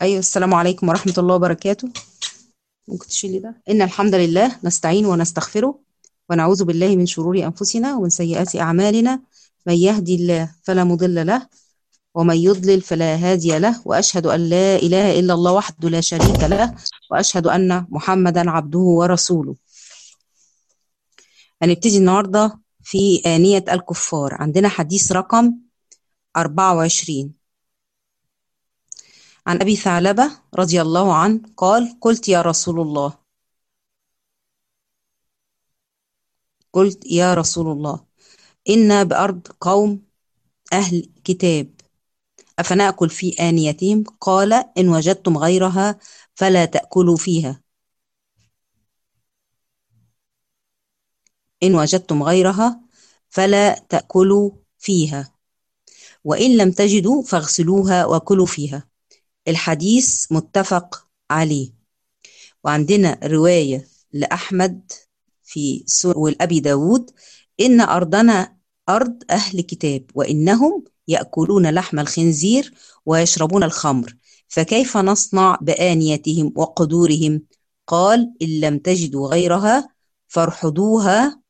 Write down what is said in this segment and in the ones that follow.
أيوة السلام عليكم ورحمة الله وبركاته ممكن تشيلي ده إن الحمد لله نستعين ونستغفره ونعوذ بالله من شرور أنفسنا ومن سيئات أعمالنا من يهدي الله فلا مضل له ومن يضلل فلا هادي له وأشهد أن لا إله إلا الله وحده لا شريك له وأشهد أن محمدا عبده ورسوله هنبتدي النهاردة في آنية الكفار عندنا حديث رقم 24 عن أبي ثعلبة رضي الله عنه قال قلت يا رسول الله قلت يا رسول الله إنا بأرض قوم أهل كتاب أفنأكل في آنيتهم قال إن وجدتم غيرها فلا تأكلوا فيها إن وجدتم غيرها فلا تأكلوا فيها وإن لم تجدوا فاغسلوها وكلوا فيها الحديث متفق عليه وعندنا رواية لأحمد في سور والأبي داود إن أرضنا أرض أهل كتاب وإنهم يأكلون لحم الخنزير ويشربون الخمر فكيف نصنع بآنيتهم وقدورهم قال إن لم تجدوا غيرها فارحضوها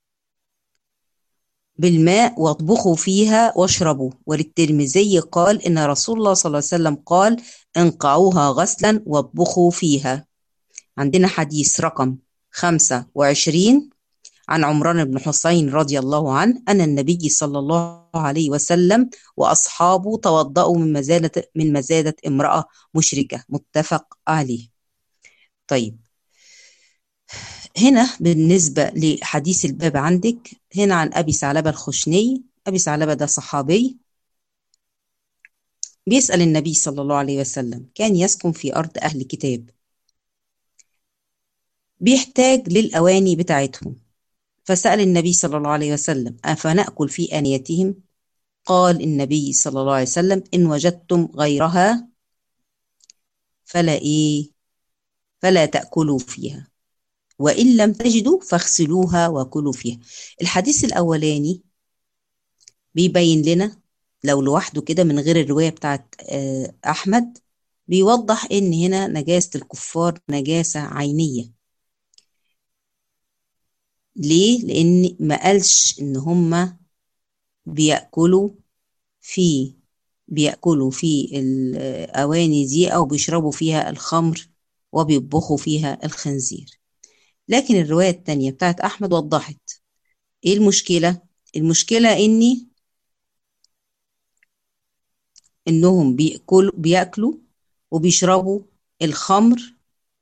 بالماء واطبخوا فيها واشربوا وللترمذي قال إن رسول الله صلى الله عليه وسلم قال انقعوها غسلا واطبخوا فيها عندنا حديث رقم 25 عن عمران بن حسين رضي الله عنه أن النبي صلى الله عليه وسلم وأصحابه توضأوا من مزادة من مزادة امرأة مشركة متفق عليه. طيب هنا بالنسبة لحديث الباب عندك هنا عن أبي ثعلبة الخشني أبي ثعلبة ده صحابي بيسأل النبي صلى الله عليه وسلم كان يسكن في أرض أهل كتاب بيحتاج للأواني بتاعتهم فسأل النبي صلى الله عليه وسلم أفنأكل في آنيتهم قال النبي صلى الله عليه وسلم إن وجدتم غيرها فلا إيه فلا تأكلوا فيها وإن لم تجدوا فاغسلوها وكلوا فيها الحديث الأولاني بيبين لنا لو لوحده كده من غير الرواية بتاعت أحمد بيوضح إن هنا نجاسة الكفار نجاسة عينية ليه؟ لأن ما قالش إن هما بيأكلوا في بيأكلوا في الأواني دي أو بيشربوا فيها الخمر وبيطبخوا فيها الخنزير لكن الرواية التانية بتاعت أحمد وضحت إيه المشكلة؟ المشكلة إني إنهم بيأكلوا بيأكلوا وبيشربوا الخمر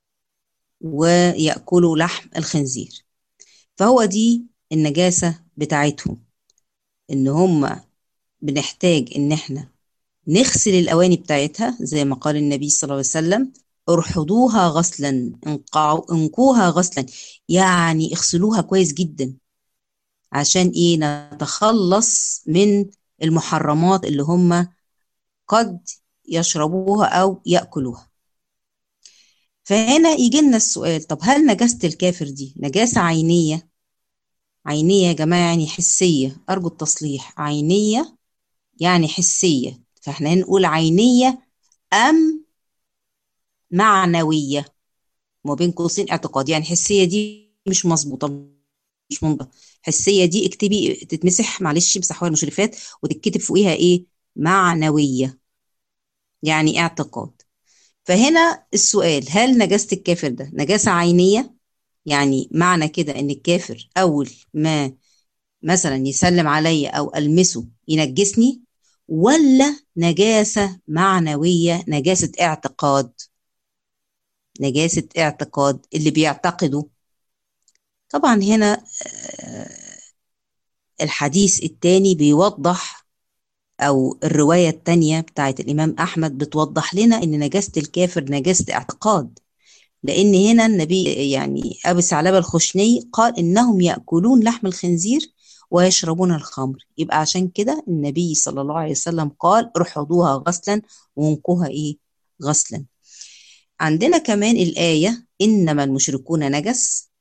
ويأكلوا لحم الخنزير فهو دي النجاسة بتاعتهم إن هم بنحتاج إن إحنا نغسل الأواني بتاعتها زي ما قال النبي صلى الله عليه وسلم ارحضوها غسلا انقعوا انقوها غسلا يعني اغسلوها كويس جدا عشان ايه نتخلص من المحرمات اللي هم قد يشربوها او ياكلوها فهنا يجي لنا السؤال طب هل نجاسه الكافر دي نجاسه عينيه عينيه يا جماعه يعني حسيه ارجو التصليح عينيه يعني حسيه فاحنا هنقول عينيه ام معنوية ما بين قوسين اعتقاد يعني حسية دي مش مظبوطة مش منضبطة حسية دي اكتبي تتمسح معلش مسحوها المشرفات وتتكتب فوقيها ايه معنوية يعني اعتقاد فهنا السؤال هل نجاسة الكافر ده نجاسة عينية يعني معنى كده ان الكافر اول ما مثلا يسلم عليا او المسه ينجسني ولا نجاسة معنوية نجاسة اعتقاد نجاسة اعتقاد اللي بيعتقدوا طبعا هنا الحديث التاني بيوضح أو الرواية التانية بتاعت الإمام أحمد بتوضح لنا إن نجاسة الكافر نجاسة اعتقاد لأن هنا النبي يعني أبي ثعلبة الخشني قال إنهم يأكلون لحم الخنزير ويشربون الخمر يبقى عشان كده النبي صلى الله عليه وسلم قال ارحضوها غسلا وانقوها إيه غسلا عندنا كمان الآية إنما المشركون نجس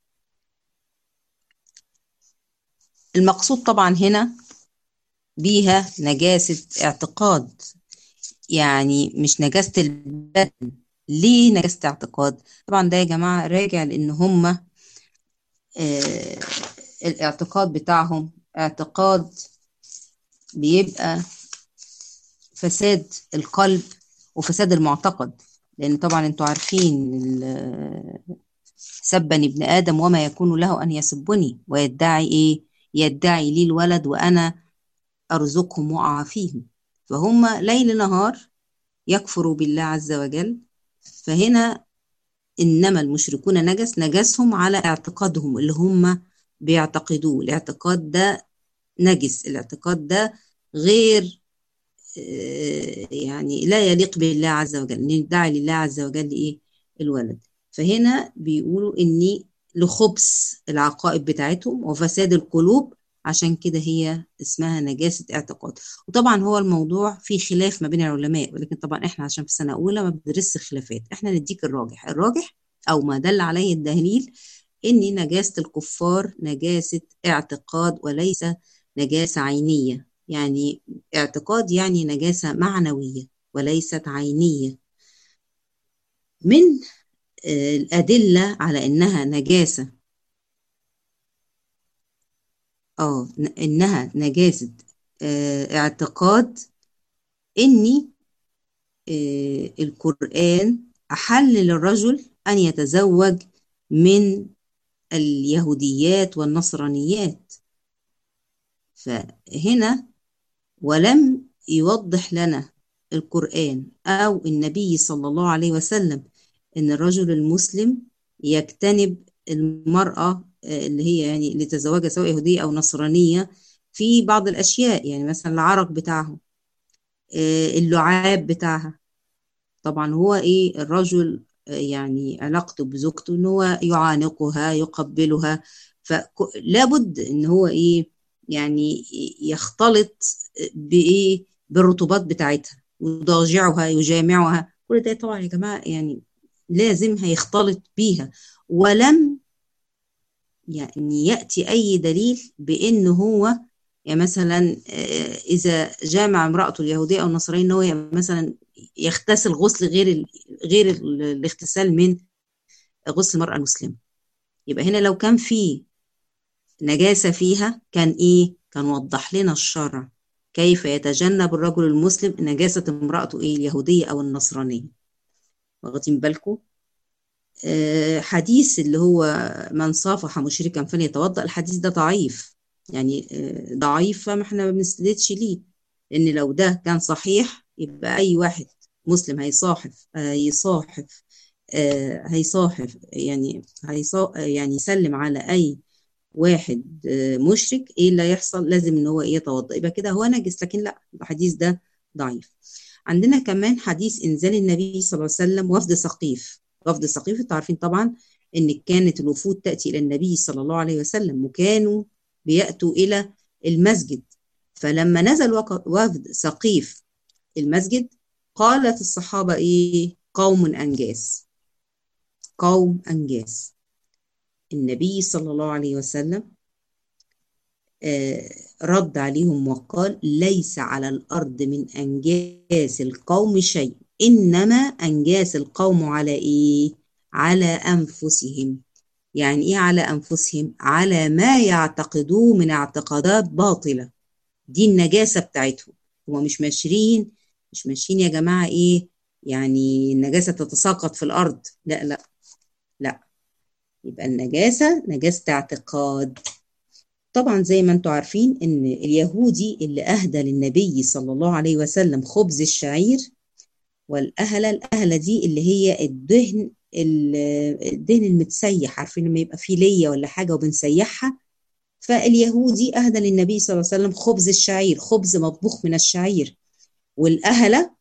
المقصود طبعا هنا بيها نجاسة اعتقاد يعني مش نجاسة البدن ليه نجاسة اعتقاد طبعا ده يا جماعة راجع لان هم آه الاعتقاد بتاعهم اعتقاد بيبقى فساد القلب وفساد المعتقد لان طبعا انتوا عارفين سبني ابن ادم وما يكون له ان يسبني ويدعي ايه يدعي لي الولد وانا ارزقهم واعافيهم فهم ليل نهار يكفروا بالله عز وجل فهنا انما المشركون نجس نجسهم على اعتقادهم اللي هم بيعتقدوه الاعتقاد ده نجس الاعتقاد ده غير يعني لا يليق بالله عز وجل ندعي لله عز وجل ايه الولد فهنا بيقولوا ان لخبث العقائد بتاعتهم وفساد القلوب عشان كده هي اسمها نجاسة اعتقاد وطبعا هو الموضوع فيه خلاف ما بين العلماء ولكن طبعا احنا عشان في سنة أولى ما بندرسش خلافات احنا نديك الراجح الراجح أو ما دل عليه الدليل إن نجاسة الكفار نجاسة اعتقاد وليس نجاسة عينية يعني اعتقاد يعني نجاسة معنوية وليست عينية من الأدلة على إنها نجاسة اه إنها نجاسة اه اعتقاد إني اه القرآن أحل للرجل أن يتزوج من اليهوديات والنصرانيات فهنا ولم يوضح لنا القرآن أو النبي صلى الله عليه وسلم ان الرجل المسلم يجتنب المرأة اللي هي يعني اللي تزوجها سواء يهودية او نصرانية في بعض الاشياء يعني مثلا العرق بتاعهم اللعاب بتاعها طبعا هو ايه الرجل يعني علاقته بزوجته ان هو يعانقها يقبلها فلابد ان هو ايه يعني يختلط بايه بالرطوبات بتاعتها يضاجعها يجامعها كل ده طبعا يا جماعه يعني لازم هيختلط بيها ولم يعني يأتي أي دليل بأن هو يعني مثلا إذا جامع امرأته اليهودية أو النصرانية أن هو مثلا يغتسل غسل غير غير الاغتسال من غسل المرأة المسلمة يبقى هنا لو كان في نجاسة فيها كان إيه؟ كان وضح لنا الشرع كيف يتجنب الرجل المسلم نجاسة امرأته إيه اليهودية أو النصرانية واخدين بالكم آه حديث اللي هو من صافح مشركا فليتوضا الحديث ده ضعيف يعني آه ضعيف فما احنا ما بنستندش ليه لان لو ده كان صحيح يبقى اي واحد مسلم هيصاحب هيصاحب آه هيصاحب يعني هيصا يعني يسلم على اي واحد مشرك ايه اللي هيحصل لازم ان هو ايه يتوضا يبقى كده هو نجس لكن لا الحديث ده ضعيف عندنا كمان حديث انزال النبي صلى الله عليه وسلم وفد ثقيف وفد ثقيف انتوا عارفين طبعا ان كانت الوفود تاتي الى النبي صلى الله عليه وسلم وكانوا بياتوا الى المسجد فلما نزل وفد ثقيف المسجد قالت الصحابه ايه قوم انجاس قوم انجاس النبي صلى الله عليه وسلم آه رد عليهم وقال ليس على الأرض من أنجاس القوم شيء إنما أنجاس القوم على إيه؟ على أنفسهم يعني إيه على أنفسهم؟ على ما يعتقدوه من اعتقادات باطلة دي النجاسة بتاعتهم هو مش ماشيين مش ماشيين يا جماعة إيه؟ يعني النجاسة تتساقط في الأرض لا لا لا يبقى النجاسة نجاسة اعتقاد طبعا زي ما انتم عارفين ان اليهودي اللي اهدى للنبي صلى الله عليه وسلم خبز الشعير والاهله الاهله دي اللي هي الدهن الدهن المتسيح عارفين لما يبقى فيه ليا ولا حاجه وبنسيحها فاليهودي اهدى للنبي صلى الله عليه وسلم خبز الشعير خبز مطبوخ من الشعير والاهله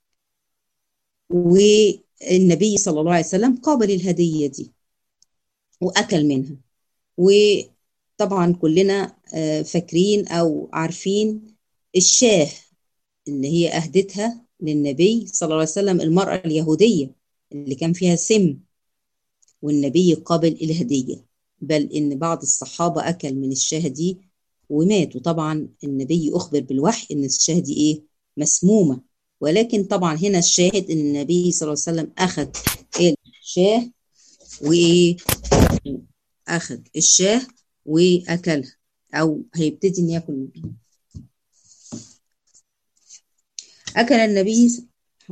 والنبي صلى الله عليه وسلم قابل الهديه دي واكل منها و طبعا كلنا فاكرين او عارفين الشاه اللي هي اهدتها للنبي صلى الله عليه وسلم المراه اليهوديه اللي كان فيها سم والنبي قبل الهديه بل ان بعض الصحابه اكل من الشاه دي ومات وطبعا النبي اخبر بالوحي ان الشاه دي ايه مسمومه ولكن طبعا هنا الشاهد ان النبي صلى الله عليه وسلم اخذ الشاه وايه اخذ الشاه واكلها او هيبتدي ان ياكل منها اكل النبي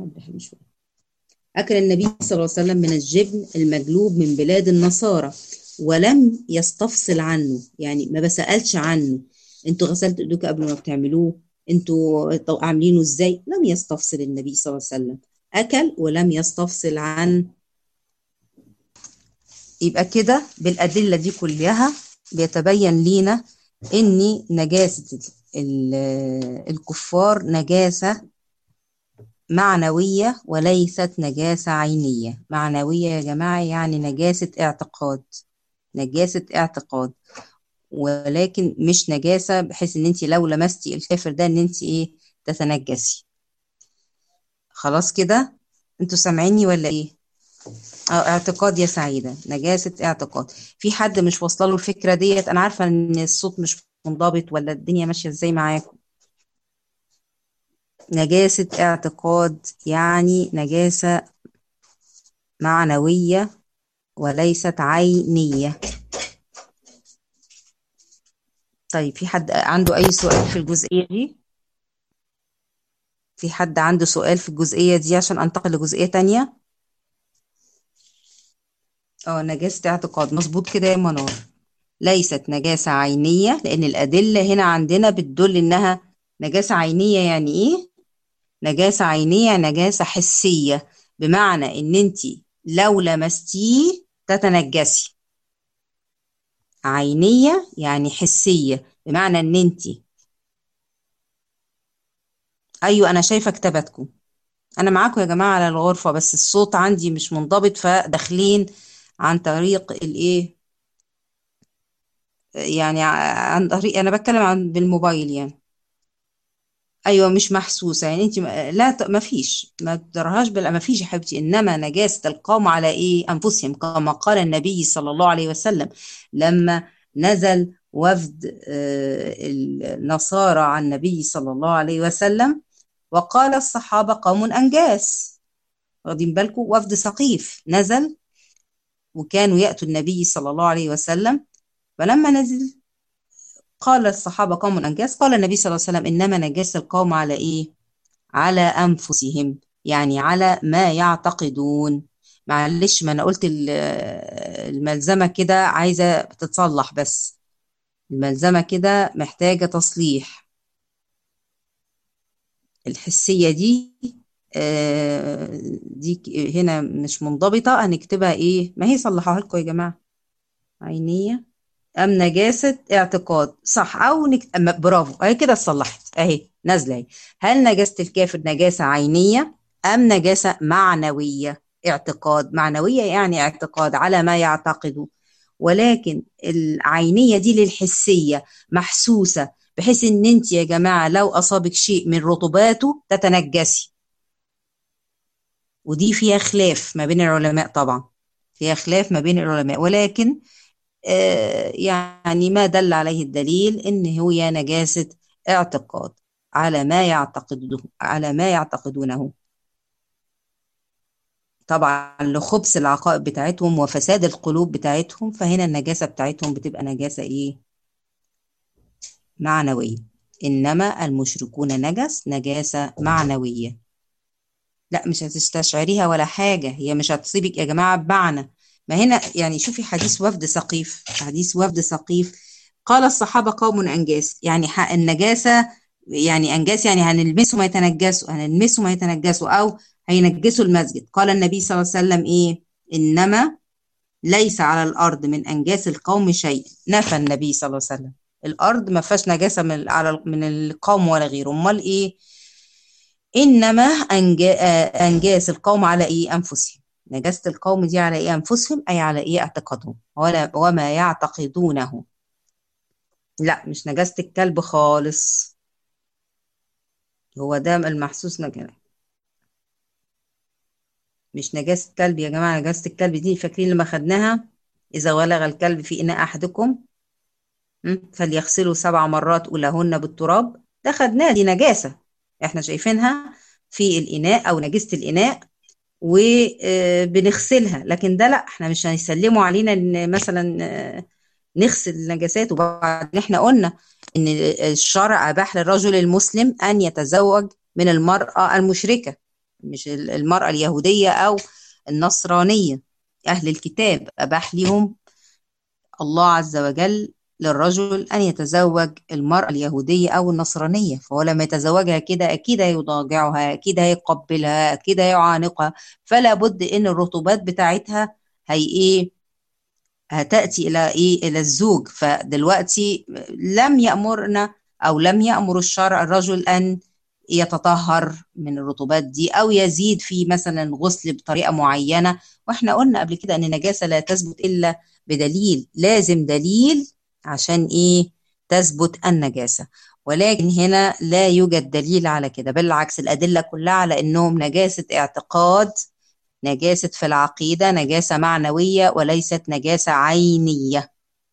اكل النبي صلى الله عليه وسلم من الجبن المجلوب من بلاد النصارى ولم يستفصل عنه يعني ما بسألش عنه انتوا غسلتوا ايديكم قبل ما بتعملوه انتوا عاملينه ازاي لم يستفصل النبي صلى الله عليه وسلم اكل ولم يستفصل عن يبقى كده بالادله دي كلها بيتبين لينا ان نجاسه الكفار نجاسه معنويه وليست نجاسه عينيه معنويه يا جماعه يعني نجاسه اعتقاد نجاسه اعتقاد ولكن مش نجاسة بحيث ان انت لو لمستي الكافر ده ان انت ايه تتنجسي خلاص كده انتوا سامعيني ولا ايه اه اعتقاد يا سعيدة نجاسة اعتقاد في حد مش واصله له الفكرة ديت انا عارفة ان الصوت مش منضبط ولا الدنيا ماشية ازاي معاكم نجاسة اعتقاد يعني نجاسة معنوية وليست عينية طيب في حد عنده أي سؤال في الجزئية دي؟ في حد عنده سؤال في الجزئية دي عشان أنتقل لجزئية تانية؟ اه نجاسة اعتقاد مظبوط كده يا منار ليست نجاسة عينية لأن الأدلة هنا عندنا بتدل إنها نجاسة عينية يعني إيه؟ نجاسة عينية نجاسة حسية بمعنى إن أنت لو لمستيه تتنجسي عينية يعني حسية بمعنى ان انت ايوه انا شايفة كتاباتكم انا معاكم يا جماعة على الغرفة بس الصوت عندي مش منضبط فداخلين عن طريق الايه يعني عن طريق انا بتكلم عن بالموبايل يعني ايوه مش محسوسه يعني انت لا ما فيش ما تدرهاش بال ما فيش يا حبيبتي انما نجاسه القوم على ايه انفسهم كما قال النبي صلى الله عليه وسلم لما نزل وفد النصارى عن النبي صلى الله عليه وسلم وقال الصحابه قوم انجاس واخدين بالكم وفد سقيف نزل وكانوا ياتوا النبي صلى الله عليه وسلم فلما نزل قال الصحابة قوم أنجاس قال النبي صلى الله عليه وسلم إنما نجاس القوم على إيه؟ على أنفسهم يعني على ما يعتقدون معلش ما أنا قلت الملزمة كده عايزة تتصلح بس الملزمة كده محتاجة تصليح الحسية دي دي هنا مش منضبطة هنكتبها إيه؟ ما هي صلحوها لكم يا جماعة عينية أم نجاسة اعتقاد صح أو نك... أم برافو أهي كده اتصلحت أهي نازلة أهي هل نجاسة الكافر نجاسة عينية أم نجاسة معنوية اعتقاد معنوية يعني اعتقاد على ما يعتقده ولكن العينية دي للحسية محسوسة بحيث ان انت يا جماعة لو اصابك شيء من رطوباته تتنجسي ودي فيها خلاف ما بين العلماء طبعا فيها خلاف ما بين العلماء ولكن يعني ما دل عليه الدليل ان هي نجاسة اعتقاد على ما يعتقده على ما يعتقدونه طبعا لخبث العقائد بتاعتهم وفساد القلوب بتاعتهم فهنا النجاسة بتاعتهم بتبقى نجاسة ايه معنوية انما المشركون نجس نجاسة معنوية لا مش هتستشعريها ولا حاجة هي مش هتصيبك يا جماعة بمعنى ما هنا يعني شوفي حديث وفد سقيف حديث وفد سقيف قال الصحابة قوم أنجاس يعني النجاسة يعني أنجاس يعني هنلمسه ما يتنجسوا هنلمسه ما يتنجسوا أو هينجسوا المسجد قال النبي صلى الله عليه وسلم إيه إنما ليس على الأرض من أنجاس القوم شيء نفى النبي صلى الله عليه وسلم الأرض ما فيهاش نجاسة من على من القوم ولا غيره أمال إيه إنما أنجاس القوم على إيه أنفسهم نجاسة القوم دي على إيه أنفسهم أي على إيه اعتقادهم ولا وما يعتقدونه لا مش نجاسة الكلب خالص هو ده المحسوس نجاسة مش نجاسة الكلب يا جماعة نجاسة الكلب دي فاكرين لما خدناها إذا ولغ الكلب في إناء أحدكم فليغسلوا سبع مرات أولهن بالتراب ده خدناها دي نجاسة إحنا شايفينها في الإناء أو نجاسة الإناء وبنغسلها لكن ده لا احنا مش هنسلموا علينا ان مثلا آه، نغسل النجاسات وبعدين احنا قلنا ان الشرع اباح للرجل المسلم ان يتزوج من المرأة المشركة مش المرأة اليهودية او النصرانية اهل الكتاب اباح لهم الله عز وجل للرجل أن يتزوج المرأة اليهودية أو النصرانية فهو لما يتزوجها كده أكيد هيضاجعها أكيد هيقبلها أكيد هيعانقها فلا بد إن الرطوبات بتاعتها هي إيه هتأتي إلى إيه إلى الزوج فدلوقتي لم يأمرنا أو لم يأمر الشرع الرجل أن يتطهر من الرطوبات دي أو يزيد في مثلا غسل بطريقة معينة وإحنا قلنا قبل كده أن النجاسة لا تثبت إلا بدليل لازم دليل عشان ايه تثبت النجاسة ولكن هنا لا يوجد دليل على كده بالعكس الأدلة كلها على أنهم نجاسة اعتقاد نجاسة في العقيدة نجاسة معنوية وليست نجاسة عينية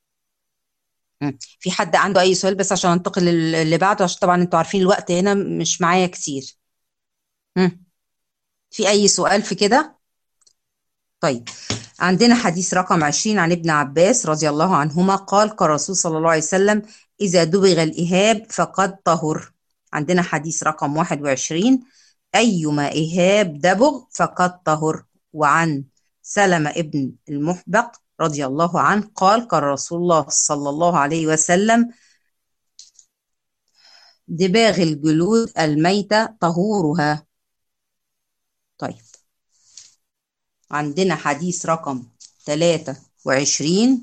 في حد عنده أي سؤال بس عشان أنتقل اللي بعده عشان طبعا أنتوا عارفين الوقت هنا مش معايا كتير في أي سؤال في كده طيب عندنا حديث رقم 20 عن ابن عباس رضي الله عنهما قال كالرسول صلى الله عليه وسلم إذا دبغ الإهاب فقد طهر عندنا حديث رقم 21 أيما إهاب دبغ فقد طهر وعن سلمة ابن المحبق رضي الله عنه قال قال رسول الله صلى الله عليه وسلم دباغ الجلود الميتة طهورها طيب عندنا حديث رقم 23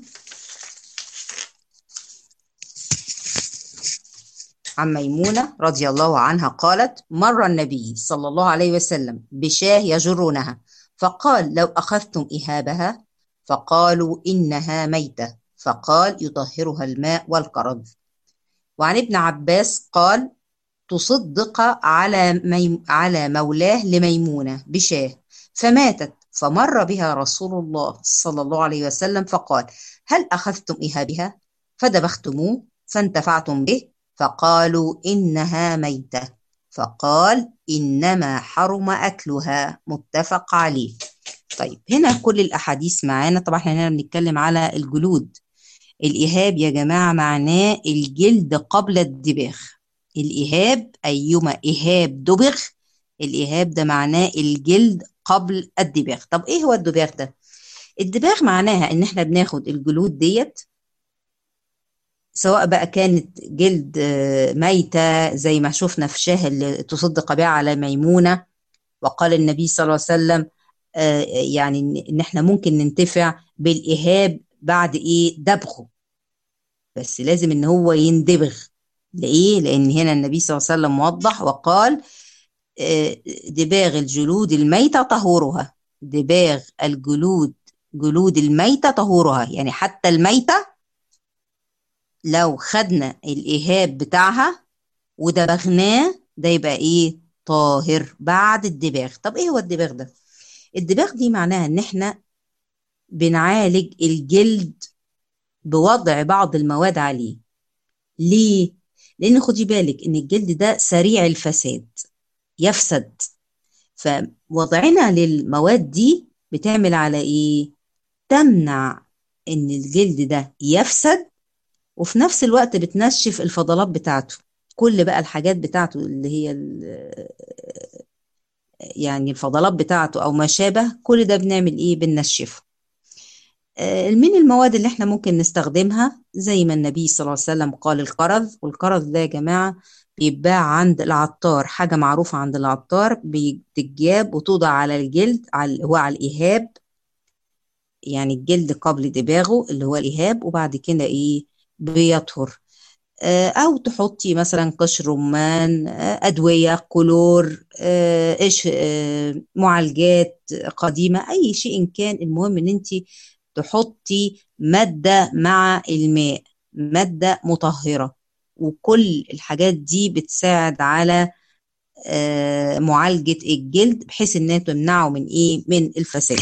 عن ميمونة رضي الله عنها قالت مر النبي صلى الله عليه وسلم بشاه يجرونها فقال لو أخذتم إهابها فقالوا إنها ميتة فقال يطهرها الماء والقرض وعن ابن عباس قال تصدق على, ميم على مولاه لميمونة بشاه فماتت فمر بها رسول الله صلى الله عليه وسلم فقال هل أخذتم إهابها فدبختموه فانتفعتم به فقالوا إنها ميتة فقال إنما حرم أكلها متفق عليه طيب هنا كل الأحاديث معانا طبعا احنا هنا بنتكلم على الجلود الإهاب يا جماعة معناه الجلد قبل الدباغ الإهاب أيما إهاب دبغ الإهاب ده معناه الجلد قبل الدباغ طب ايه هو الدباغ ده الدباغ معناها ان احنا بناخد الجلود ديت سواء بقى كانت جلد ميتة زي ما شفنا في شاه اللي تصدق بها على ميمونة وقال النبي صلى الله عليه وسلم يعني ان احنا ممكن ننتفع بالإهاب بعد ايه دبغه بس لازم ان هو يندبغ لإيه؟ لأن هنا النبي صلى الله عليه وسلم وضح وقال دباغ الجلود الميتة طهورها دباغ الجلود جلود الميتة طهورها يعني حتى الميتة لو خدنا الإهاب بتاعها ودبغناه ده يبقى إيه طاهر بعد الدباغ طب إيه هو الدباغ ده الدباغ دي معناها إن إحنا بنعالج الجلد بوضع بعض المواد عليه ليه؟ لأن خدي بالك إن الجلد ده سريع الفساد يفسد فوضعنا للمواد دي بتعمل على ايه تمنع ان الجلد ده يفسد وفي نفس الوقت بتنشف الفضلات بتاعته كل بقى الحاجات بتاعته اللي هي يعني الفضلات بتاعته او ما شابه كل ده بنعمل ايه بننشفه من المواد اللي احنا ممكن نستخدمها زي ما النبي صلى الله عليه وسلم قال القرض والقرض ده يا جماعه بيتباع عند العطار حاجة معروفة عند العطار بتتجاب وتوضع على الجلد على هو على الإيهاب يعني الجلد قبل دباغه اللي هو الإيهاب وبعد كده إيه بيطهر أو تحطي مثلا قشر رمان أدوية كلور إيش معالجات قديمة أي شيء كان المهم إن أنت تحطي مادة مع الماء مادة مطهرة وكل الحاجات دي بتساعد على معالجة الجلد بحيث انها تمنعه من ايه من الفساد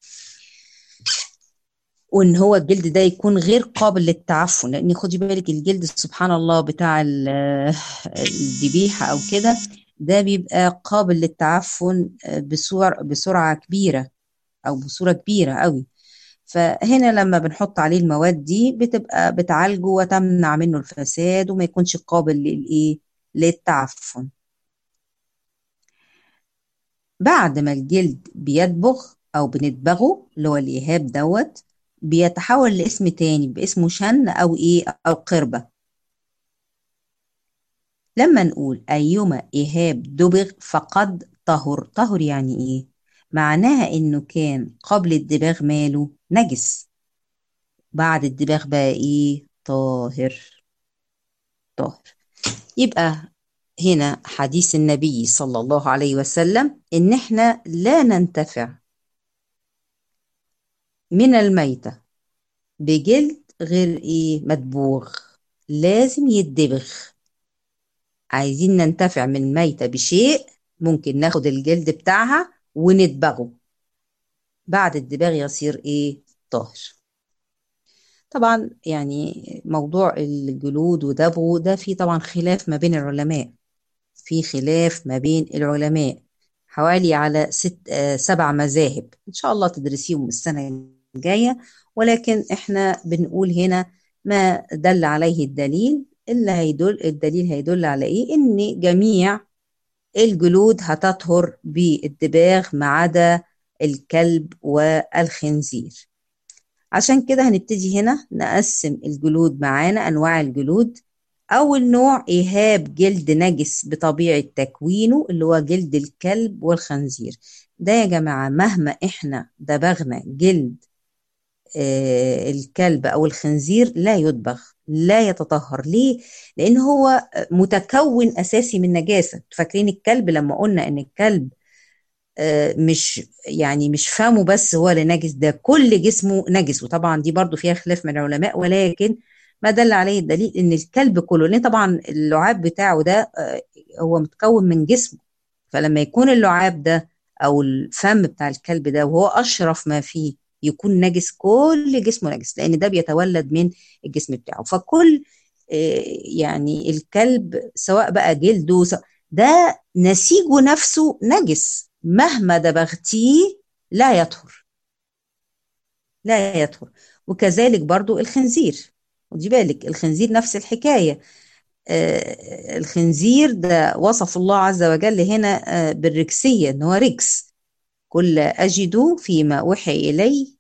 وان هو الجلد ده يكون غير قابل للتعفن لان خدي بالك الجلد سبحان الله بتاع الذبيحه او كده ده بيبقى قابل للتعفن بسرعة بسرعة كبيرة أو بصورة كبيرة قوي فهنا لما بنحط عليه المواد دي بتبقى بتعالجه وتمنع منه الفساد وما يكونش قابل للإيه للتعفن بعد ما الجلد بيدبغ أو بندبغه اللي هو الإيهاب دوت بيتحول لاسم تاني باسمه شن أو إيه أو قربة لما نقول أيما إيهاب دبغ فقد طهر طهر يعني إيه؟ معناها إنه كان قبل الدباغ ماله نجس بعد الدباغ بقى إيه؟ طاهر طاهر يبقى هنا حديث النبي صلى الله عليه وسلم إن إحنا لا ننتفع من الميتة بجلد غير إيه؟ مدبوغ لازم يدبغ عايزين ننتفع من الميتة بشيء ممكن ناخد الجلد بتاعها وندبغه بعد الدباغ يصير ايه طاهر طبعا يعني موضوع الجلود ودبغه ده في طبعا خلاف ما بين العلماء في خلاف ما بين العلماء حوالي على ست آه سبع مذاهب ان شاء الله تدرسيهم السنة الجاية ولكن احنا بنقول هنا ما دل عليه الدليل اللي هيدل الدليل هيدل على ايه ان جميع الجلود هتطهر بالدباغ ما عدا الكلب والخنزير عشان كده هنبتدي هنا نقسم الجلود معانا انواع الجلود اول نوع ايهاب جلد نجس بطبيعه تكوينه اللي هو جلد الكلب والخنزير ده يا جماعه مهما احنا دبغنا جلد آه الكلب او الخنزير لا يدبغ لا يتطهر ليه لان هو متكون اساسي من نجاسه فاكرين الكلب لما قلنا ان الكلب مش يعني مش فمه بس هو اللي نجس ده كل جسمه نجس وطبعا دي برضو فيها خلاف من العلماء ولكن ما دل عليه الدليل ان الكلب كله لان طبعا اللعاب بتاعه ده هو متكون من جسمه فلما يكون اللعاب ده او الفم بتاع الكلب ده وهو اشرف ما فيه يكون نجس كل جسمه نجس لان ده بيتولد من الجسم بتاعه فكل يعني الكلب سواء بقى جلده ده نسيجه نفسه نجس مهما دبغتيه لا يطهر لا يطهر وكذلك برضو الخنزير ودي بالك الخنزير نفس الحكاية آه الخنزير ده وصف الله عز وجل هنا آه بالركسية ان هو ركس كل أجد فيما أوحي إلي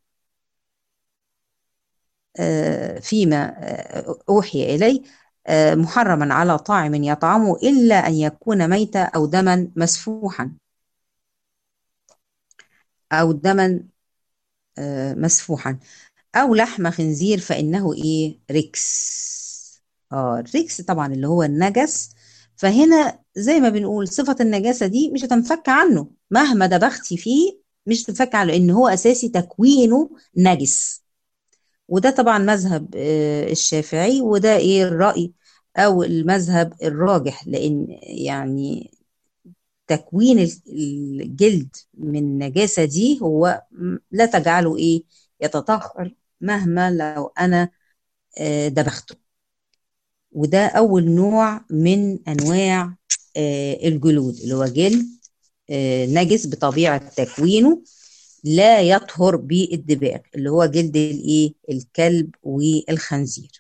آه فيما أوحي إلي محرما على طاعم يطعمه إلا أن يكون ميتا أو دما مسفوحا أو دما مسفوحا أو لحم خنزير فإنه إيه ركس آه الركس طبعا اللي هو النجس فهنا زي ما بنقول صفة النجاسة دي مش هتنفك عنه مهما دبختي فيه مش هتنفك عنه لأن هو أساسي تكوينه نجس وده طبعا مذهب الشافعي وده إيه الرأي أو المذهب الراجح لأن يعني تكوين الجلد من النجاسة دي هو لا تجعله إيه يتطهر مهما لو أنا دبخته وده أول نوع من أنواع الجلود اللي هو جلد نجس بطبيعة تكوينه لا يطهر بالدباغ اللي هو جلد الايه الكلب والخنزير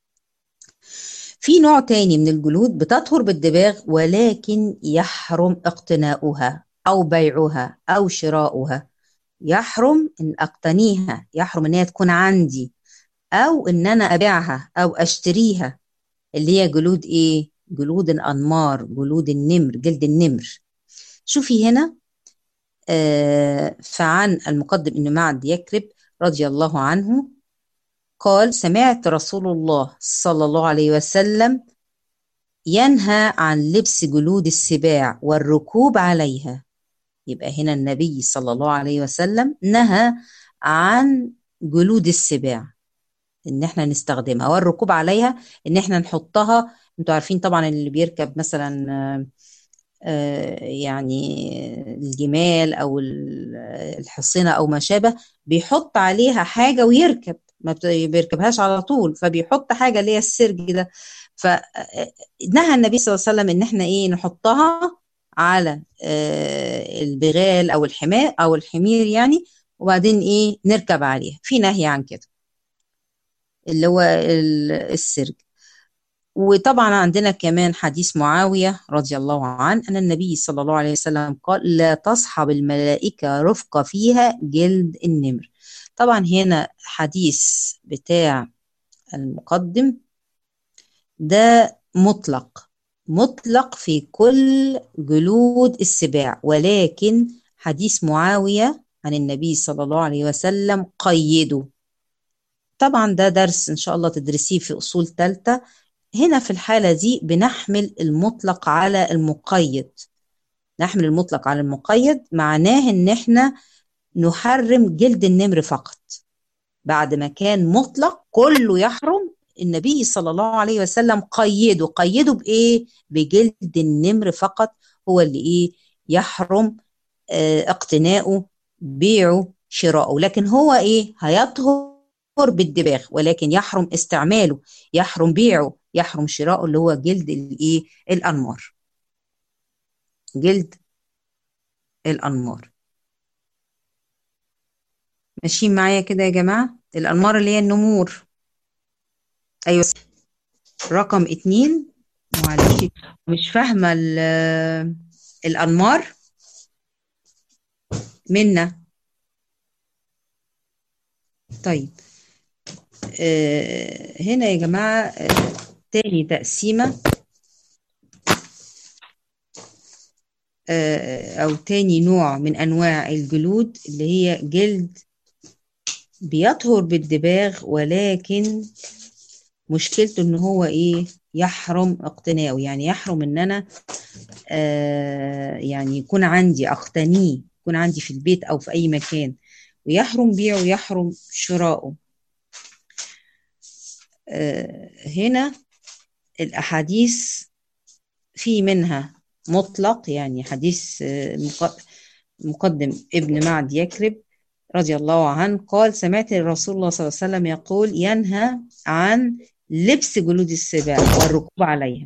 في نوع تاني من الجلود بتطهر بالدباغ ولكن يحرم اقتناؤها او بيعها او شراؤها يحرم ان اقتنيها يحرم ان هي تكون عندي او ان انا ابيعها او اشتريها اللي هي جلود ايه جلود الانمار جلود النمر جلد النمر شوفي هنا آه فعن المقدم ابن معد يكرب رضي الله عنه قال سمعت رسول الله صلى الله عليه وسلم ينهى عن لبس جلود السباع والركوب عليها يبقى هنا النبي صلى الله عليه وسلم نهى عن جلود السباع ان احنا نستخدمها والركوب عليها ان احنا نحطها انتوا عارفين طبعا اللي بيركب مثلا آه يعني الجمال او الحصينه او ما شابه بيحط عليها حاجه ويركب ما بيركبهاش على طول فبيحط حاجه اللي هي السرج ده فنهى النبي صلى الله عليه وسلم ان احنا ايه نحطها على آه، البغال او الحمار او الحمير يعني وبعدين ايه نركب عليها في نهي عن كده اللي هو ال- السرج وطبعا عندنا كمان حديث معاوية رضي الله عنه أن النبي صلى الله عليه وسلم قال لا تصحب الملائكة رفقة فيها جلد النمر طبعا هنا حديث بتاع المقدم ده مطلق مطلق في كل جلود السباع ولكن حديث معاوية عن النبي صلى الله عليه وسلم قيده طبعا ده درس إن شاء الله تدرسيه في أصول ثالثة هنا في الحالة دي بنحمل المطلق على المقيد نحمل المطلق على المقيد معناه إن إحنا نحرم جلد النمر فقط بعد ما كان مطلق كله يحرم النبي صلى الله عليه وسلم قيده قيده بإيه؟ بجلد النمر فقط هو اللي إيه؟ يحرم آه، اقتناؤه بيعه شراؤه لكن هو إيه؟ هيطهر بالدباغ ولكن يحرم استعماله يحرم بيعه يحرم شراؤه اللي هو جلد الإيه؟ الأنمار جلد الأنمار ماشيين معايا كده يا جماعة الأنمار اللي هي النمور أيوة رقم اتنين معلش مش فاهمة ال- الأنمار منا طيب آه هنا يا جماعة آه تاني تقسيمة آه أو تاني نوع من أنواع الجلود اللي هي جلد بيطهر بالدباغ ولكن مشكلته ان هو ايه يحرم اقتناؤه يعني يحرم ان انا آه يعني يكون عندي اقتنيه يكون عندي في البيت او في اي مكان ويحرم بيعه ويحرم شراؤه آه هنا الاحاديث في منها مطلق يعني حديث آه مق- مقدم ابن معد يكرب رضي الله عنه قال سمعت الرسول الله صلى الله عليه وسلم يقول ينهى عن لبس جلود السباع والركوب عليها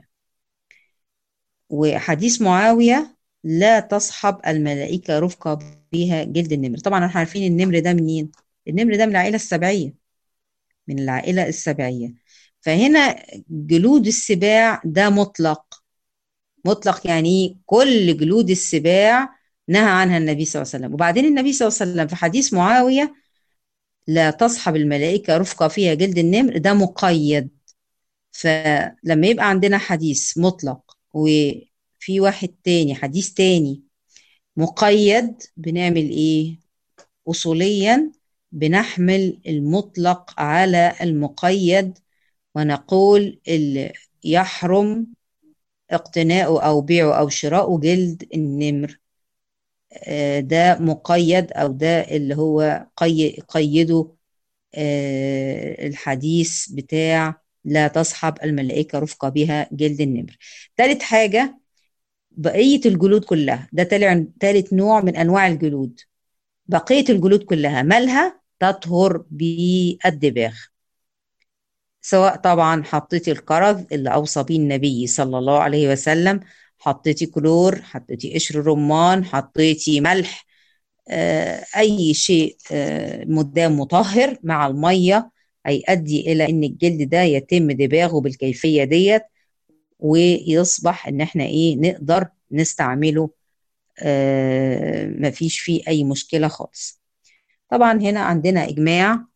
وحديث معاوية لا تصحب الملائكة رفقة بها جلد النمر طبعا احنا عارفين النمر ده منين النمر ده من العائلة السبعية من العائلة السبعية فهنا جلود السباع ده مطلق مطلق يعني إيه؟ كل جلود السباع نهى عنها النبي صلى الله عليه وسلم وبعدين النبي صلى الله عليه وسلم في حديث معاوية لا تصحب الملائكة رفقة فيها جلد النمر ده مقيد فلما يبقى عندنا حديث مطلق وفي واحد تاني حديث تاني مقيد بنعمل ايه اصوليا بنحمل المطلق على المقيد ونقول اللي يحرم اقتناؤه او بيعه او شراؤه جلد النمر آه، ده مقيد او ده اللي هو قي- قيده آه، الحديث بتاع لا تصحب الملائكة رفقة بها جلد النمر تالت حاجة بقية الجلود كلها ده تالع- تالت نوع من أنواع الجلود بقية الجلود كلها مالها تطهر بالدباغ سواء طبعا حطيتي الكرز اللي أوصى به النبي صلى الله عليه وسلم حطيتي كلور حطيتي قشر رمان حطيتي ملح آه، أي شيء آه، مدام مطهر مع المية هيؤدي إلى إن الجلد ده يتم دباغه بالكيفية ديت ويصبح إن إحنا إيه نقدر نستعمله آه، مفيش فيه أي مشكلة خالص طبعا هنا عندنا إجماع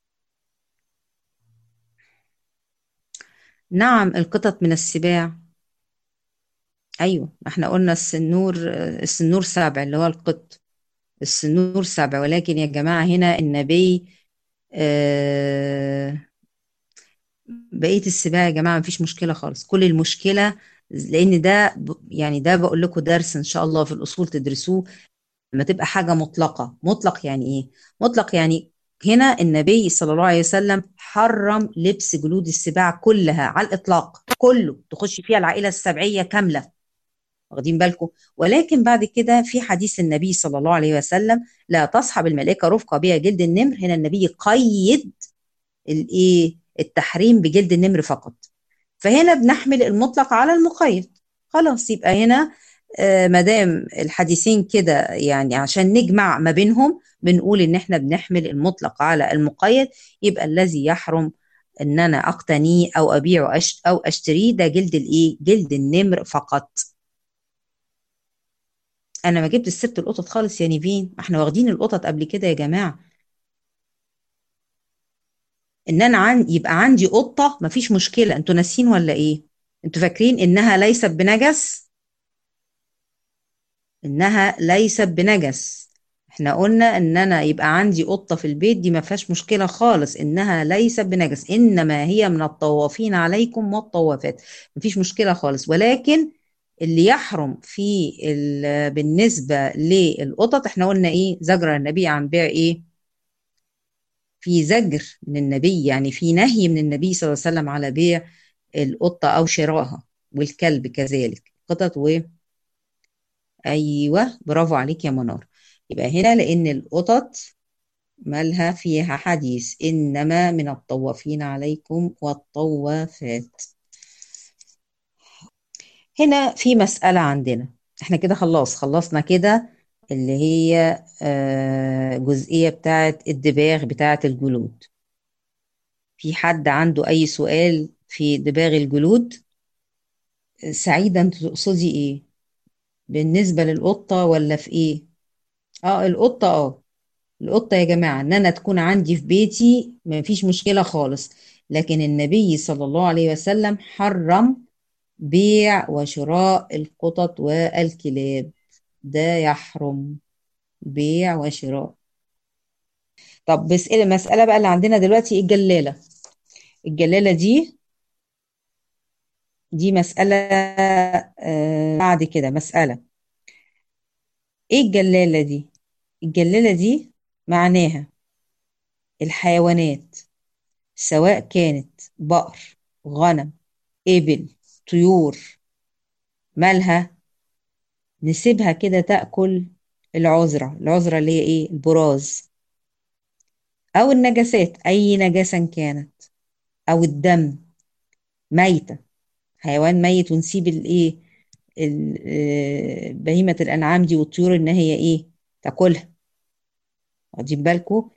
نعم القطط من السباع أيوة احنا قلنا السنور السنور سبع اللي هو القط السنور سبع ولكن يا جماعة هنا النبي آه، بقية السباع يا جماعة مفيش مشكلة خالص كل المشكلة لأن ده ب- يعني ده بقول لكم درس إن شاء الله في الأصول تدرسوه لما تبقى حاجة مطلقة مطلق يعني إيه؟ مطلق يعني هنا النبي صلى الله عليه وسلم حرم لبس جلود السباع كلها على الإطلاق كله تخش فيها العائلة السبعية كاملة واخدين بالكم ولكن بعد كده في حديث النبي صلى الله عليه وسلم لا تصحب الملائكة رفقة بها جلد النمر هنا النبي قيد الايه التحريم بجلد النمر فقط فهنا بنحمل المطلق على المقيد خلاص يبقى هنا آه، مادام الحديثين كده يعني عشان نجمع ما بينهم بنقول ان احنا بنحمل المطلق على المقيد يبقى الذي يحرم ان انا اقتنيه او ابيعه أش- او اشتريه ده جلد الايه جلد النمر فقط انا ما جبت سيره القطط خالص يا نيفين ما احنا واخدين القطط قبل كده يا جماعه ان انا عن يبقى عندي قطه ما فيش مشكله انتوا ناسين ولا ايه انتوا فاكرين انها ليست بنجس انها ليست بنجس احنا قلنا ان انا يبقى عندي قطه في البيت دي ما فيهاش مشكله خالص انها ليست بنجس انما هي من الطوافين عليكم والطوافات ما فيش مشكله خالص ولكن اللي يحرم في ال- بالنسبه للقطط احنا قلنا ايه زجر النبي عن بيع ايه في زجر من النبي يعني في نهي من النبي صلى الله عليه وسلم على بيع القطة أو شرائها والكلب كذلك قطط و أيوه برافو عليك يا منار يبقى هنا لأن القطط مالها فيها حديث إنما من الطوافين عليكم والطوافات هنا في مسألة عندنا احنا كده خلاص خلصنا كده اللي هي آه، جزئية بتاعة الدباغ بتاعة الجلود في حد عنده أي سؤال في دباغ الجلود سعيدة انت تقصدي ايه بالنسبة للقطة ولا في ايه اه القطة اه القطة يا جماعة ان انا تكون عندي في بيتي ما فيش مشكلة خالص لكن النبي صلى الله عليه وسلم حرم بيع وشراء القطط والكلاب ده يحرم بيع وشراء طب بس إيه المسألة بقى اللي عندنا دلوقتي الجلالة الجلالة دي دي مسألة آه بعد كده مسألة ايه الجلالة دي الجلالة دي معناها الحيوانات سواء كانت بقر غنم إبل طيور مالها نسيبها كده تأكل العذرة العذرة اللي هي ايه البراز أو النجاسات أي نجاسة كانت أو الدم ميتة حيوان ميت ونسيب الايه ال- آه، بهيمة الأنعام دي والطيور إن هي ايه تاكلها واخدين بالكم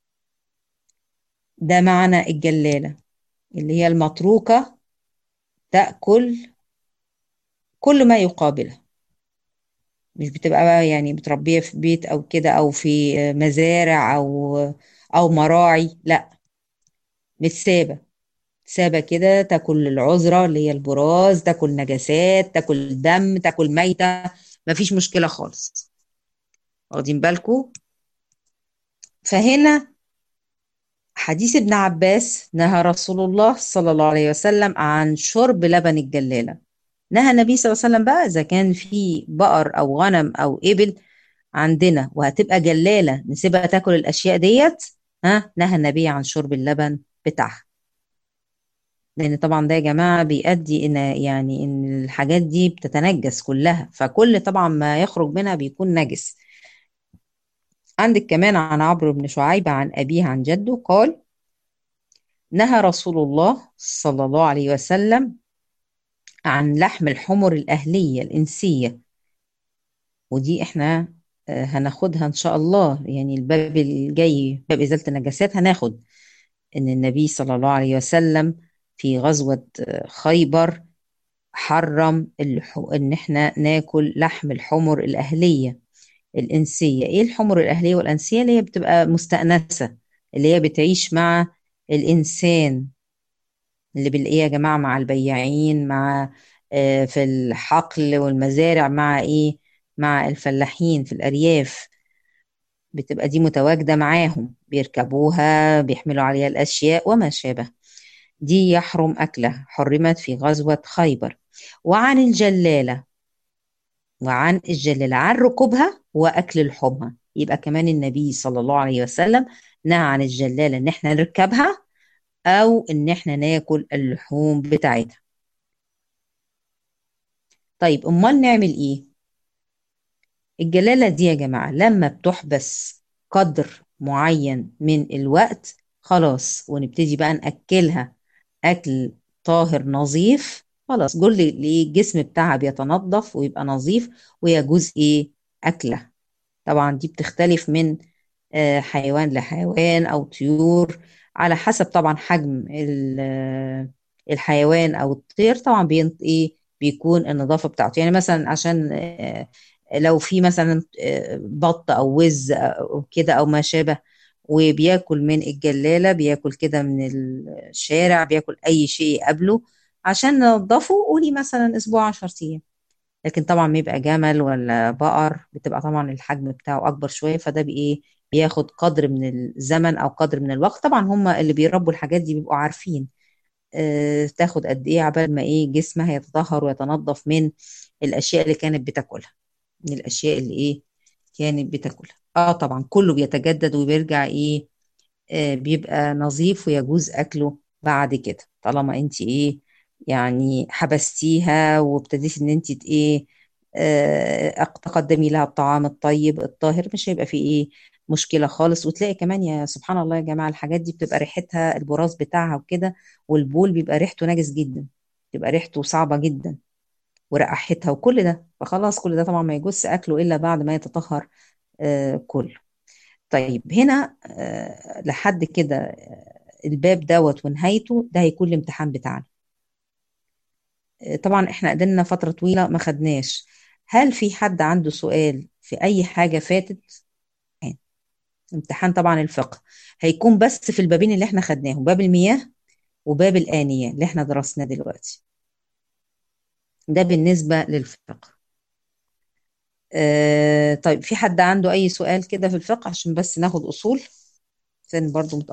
ده معنى الجلالة اللي هي المتروكة تأكل كل ما يقابلها مش بتبقى بقى يعني متربية في بيت أو كده أو في مزارع أو أو مراعي لا متسابة سابة كده تاكل العذرة اللي هي البراز تاكل نجاسات تاكل دم تاكل ميتة مفيش مشكلة خالص واخدين بالكم فهنا حديث ابن عباس نهى رسول الله صلى الله عليه وسلم عن شرب لبن الجلالة نهى النبي صلى الله عليه وسلم بقى إذا كان في بقر أو غنم أو إبل عندنا وهتبقى جلالة نسيبها تاكل الأشياء ديت ها نهى النبي عن شرب اللبن بتاعها لأن طبعا ده يا جماعة بيؤدي إن يعني إن الحاجات دي بتتنجس كلها فكل طبعا ما يخرج منها بيكون نجس عندك كمان عن عمرو بن شعيب عن أبيه عن جده قال نهى رسول الله صلى الله عليه وسلم عن لحم الحمر الأهلية الإنسية ودي احنا آه، هناخدها إن شاء الله يعني الباب الجاي باب إزالة النجاسات هناخد إن النبي صلى الله عليه وسلم في غزوة آه، خيبر حرم اللحو إن احنا ناكل لحم الحمر الأهلية الإنسية إيه الحمر الأهلية والأنسية اللي هي بتبقى مستأنسة اللي هي بتعيش مع الإنسان اللي بنلاقيه يا جماعة مع البياعين مع آه، في الحقل والمزارع مع إيه مع الفلاحين في الأرياف بتبقى دي متواجدة معاهم بيركبوها بيحملوا عليها الأشياء وما شابه دي يحرم أكلها حرمت في غزوة خيبر وعن الجلالة وعن الجلالة عن ركوبها وأكل لحومها يبقى كمان النبي صلى الله عليه وسلم نهى عن الجلالة إن احنا نركبها أو إن احنا ناكل اللحوم بتاعتها طيب أمال نعمل إيه؟ الجلالة دي يا جماعة لما بتحبس قدر معين من الوقت خلاص ونبتدي بقى نأكلها أكل طاهر نظيف خلاص كل الجسم بتاعها بيتنظف ويبقى نظيف ويجوز ايه اكله طبعا دي بتختلف من آه، حيوان لحيوان او طيور على حسب طبعا حجم ال- آه، الحيوان او الطير طبعا بين ايه بيكون النظافه بتاعته يعني مثلا عشان آه، لو في مثلا آه، بط او وز او كده او ما شابه وبياكل من الجلاله بياكل كده من الشارع بياكل اي شيء يقابله عشان ننضفه قولي مثلا اسبوع 10 ايام لكن طبعا ما يبقى جمل ولا بقر بتبقى طبعا الحجم بتاعه اكبر شويه فده بايه بياخد قدر من الزمن او قدر من الوقت طبعا هم اللي بيربوا الحاجات دي بيبقوا عارفين آه تاخد قد ايه عبال ما ايه جسمها يتطهر ويتنظف من الاشياء اللي كانت بتاكلها من الاشياء اللي ايه كانت بتاكلها اه طبعا كله بيتجدد وبيرجع ايه آه، بيبقى نظيف ويجوز أكله بعد كده طالما انت ايه يعني حبستيها وابتديتي ان انت ايه آه، تقدمي لها الطعام الطيب الطاهر مش هيبقى فيه ايه مشكلة خالص وتلاقي كمان يا سبحان الله يا جماعة الحاجات دي بتبقى ريحتها البراز بتاعها وكده والبول بيبقى ريحته نجس جدا بتبقى ريحته صعبة جدا ورقحتها وكل ده فخلاص كل ده طبعا ما يجوز أكله إلا بعد ما يتطهر آه، كله طيب هنا آه، لحد كده آه، الباب دوت ونهايته ده هيكون الامتحان بتاعنا آه، طبعا احنا قدرنا فترة طويلة ما خدناش هل في حد عنده سؤال في أي حاجة فاتت يعني امتحان طبعا الفقه هيكون بس في البابين اللي احنا خدناهم باب المياه وباب الآنية اللي احنا درسناه دلوقتي ده بالنسبة للفقه آه طيب في حد عنده أي سؤال كده في الفقه عشان بس ناخد أصول عشان برضو